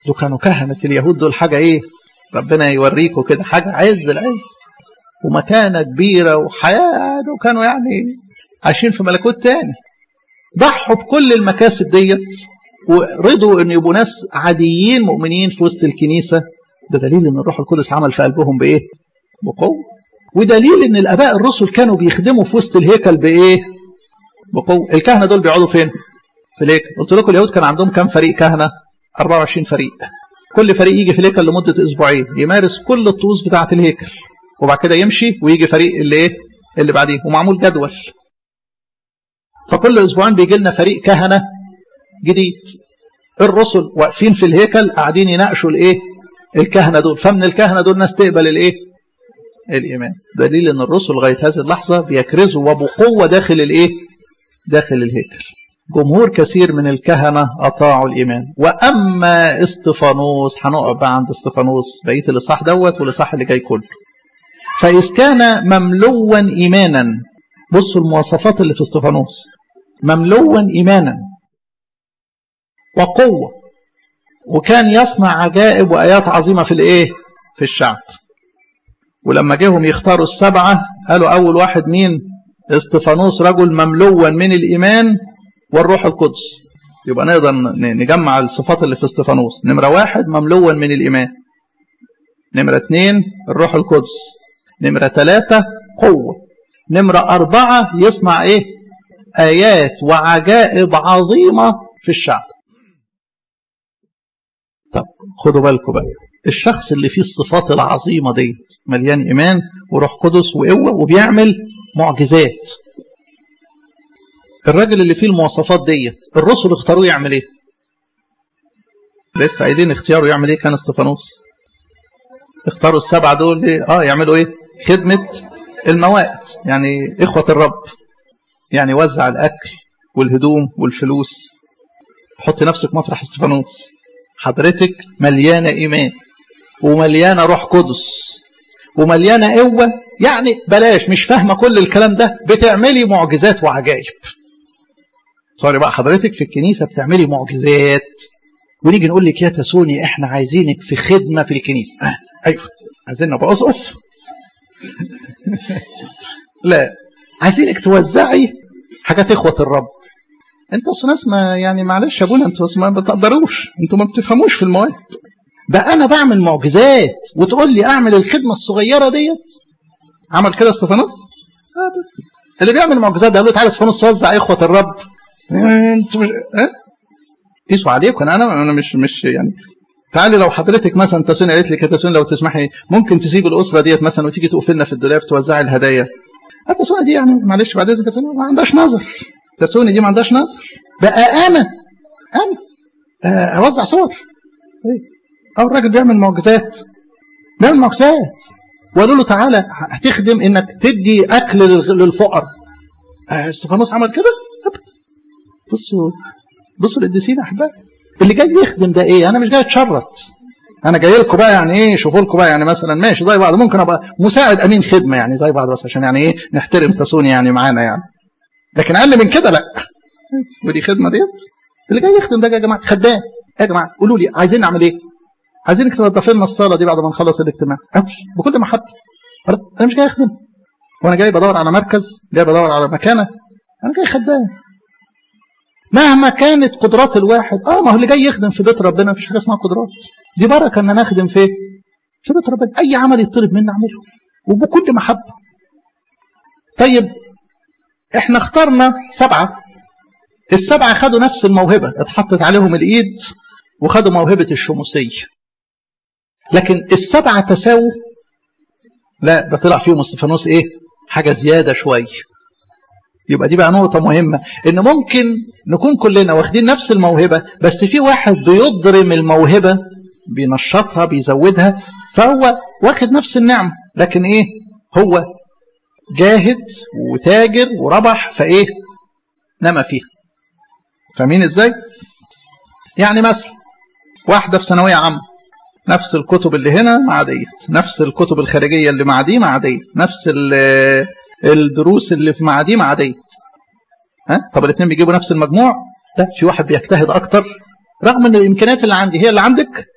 دول كانوا كهنة اليهود دول حاجة ايه ربنا يوريكم كده حاجة عز العز ومكانة كبيرة وحياة وكانوا يعني عايشين في ملكوت تاني ضحوا بكل المكاسب ديت ورضوا ان يبقوا ناس عاديين مؤمنين في وسط الكنيسة ده دليل ان الروح القدس عمل في قلبهم بايه بقوة ودليل ان الاباء الرسل كانوا بيخدموا في وسط الهيكل بايه بقوة الكهنة دول بيقعدوا فين في الهيكل قلت لكم اليهود كان عندهم كام فريق كهنة 24 فريق كل فريق يجي في الهيكل لمدة اسبوعين يمارس كل الطقوس بتاعة الهيكل وبعد كده يمشي ويجي فريق اللي ايه اللي بعديه ومعمول جدول فكل اسبوعين بيجي لنا فريق كهنة جديد الرسل واقفين في الهيكل قاعدين يناقشوا الايه الكهنة دول فمن الكهنة دول ناس تقبل الايه الإيمان دليل أن الرسل لغاية هذه اللحظة بيكرزوا وبقوة داخل الإيه داخل الهيكل جمهور كثير من الكهنة أطاعوا الإيمان وأما استفانوس هنقف بقى عند استفانوس بقية الإصحاح دوت والإصحاح اللي جاي كله فإذ كان مملوا إيمانا بصوا المواصفات اللي في استفانوس مملوا إيمانا وقوة وكان يصنع عجائب وآيات عظيمة في الإيه في الشعب ولما جيهم يختاروا السبعة قالوا أول واحد مين استفانوس رجل مملوا من الإيمان والروح القدس يبقى نقدر نجمع الصفات اللي في استفانوس نمرة واحد مملوا من الإيمان نمرة اثنين الروح القدس نمرة ثلاثة قوة نمرة أربعة يصنع إيه آيات وعجائب عظيمة في الشعب طب خدوا بالكم بقى الشخص اللي فيه الصفات العظيمة ديت مليان إيمان وروح قدس وقوة وبيعمل معجزات الراجل اللي فيه المواصفات ديت الرسل اختاروه يعمل ايه لسه قايلين اختياره يعمل ايه كان استفانوس اختاروا السبعة دول ايه اه يعملوا ايه خدمة الموائد يعني اخوة الرب يعني وزع الاكل والهدوم والفلوس حط نفسك مطرح استفانوس حضرتك مليانة ايمان ومليانة روح قدس ومليانة قوة يعني بلاش مش فاهمة كل الكلام ده بتعملي معجزات وعجائب سوري بقى حضرتك في الكنيسة بتعملي معجزات ونيجي نقول لك يا تسوني احنا عايزينك في خدمة في الكنيسة آه. ايوه عايزين نبقى اسقف لا عايزينك توزعي حاجات اخوة الرب انتوا اصل ناس ما يعني معلش يا ابونا انتوا ما بتقدروش انتوا ما بتفهموش في المواهب ده انا بعمل معجزات وتقول لي اعمل الخدمه الصغيره ديت عمل كده استفانوس اللي بيعمل معجزات ده قال له تعالى استفانوس توزع اخوه الرب انتوا مش اه قيسوا عليكم انا انا مش مش يعني تعالي لو حضرتك مثلا تسوني قالت لك يا تسوني لو تسمحي ممكن تسيب الاسره ديت مثلا وتيجي تقف لنا في الدولاب توزعي الهدايا تسوني دي يعني معلش بعد اذنك تسوني ما عندهاش نظر تسوني دي ما عندهاش نظر بقى انا انا اه اوزع صور ايه أو الراجل بيعمل معجزات بيعمل معجزات وقالوا له تعالى هتخدم انك تدي اكل للفقر استفانوس عمل كده ابدا بصوا بصوا القديسين يا احبائي اللي جاي يخدم ده ايه انا مش جاي اتشرط انا جاي لكم بقى يعني ايه شوفوا لكم بقى يعني مثلا ماشي زي بعض ممكن ابقى مساعد امين خدمه يعني زي بعض بس عشان يعني ايه نحترم تسوني يعني معانا يعني لكن اقل من كده لا ودي خدمه ديت اللي جاي يخدم ده يا جماعه خدام يا جماعه قولوا لي عايزين نعمل ايه عايزينك تنظف لنا الصاله دي بعد ما نخلص الاجتماع قوي بكل محبه انا مش جاي اخدم وانا جاي بدور على مركز جاي بدور على مكانه انا جاي خدام مهما كانت قدرات الواحد اه ما هو اللي جاي يخدم في بيت ربنا مفيش حاجه اسمها قدرات دي بركه ان انا اخدم في في بيت ربنا اي عمل يطلب مني اعمله وبكل محبه طيب احنا اخترنا سبعه السبعه خدوا نفس الموهبه اتحطت عليهم الايد وخدوا موهبه الشموسيه لكن السبعة تساووا لا ده طلع فيهم استفانوس ايه حاجة زيادة شوية يبقى دي بقى نقطة مهمة ان ممكن نكون كلنا واخدين نفس الموهبة بس في واحد بيضرم الموهبة بينشطها بيزودها فهو واخد نفس النعمة لكن ايه هو جاهد وتاجر وربح فايه نما فيها فاهمين ازاي يعني مثلا واحدة في ثانوية عامة نفس الكتب اللي هنا مع ديت نفس الكتب الخارجيه اللي مع دي مع ديت نفس الدروس اللي في مع دي مع ديت ها طب الاثنين بيجيبوا نفس المجموع لا في واحد بيجتهد اكتر رغم ان الامكانيات اللي عندي هي اللي عندك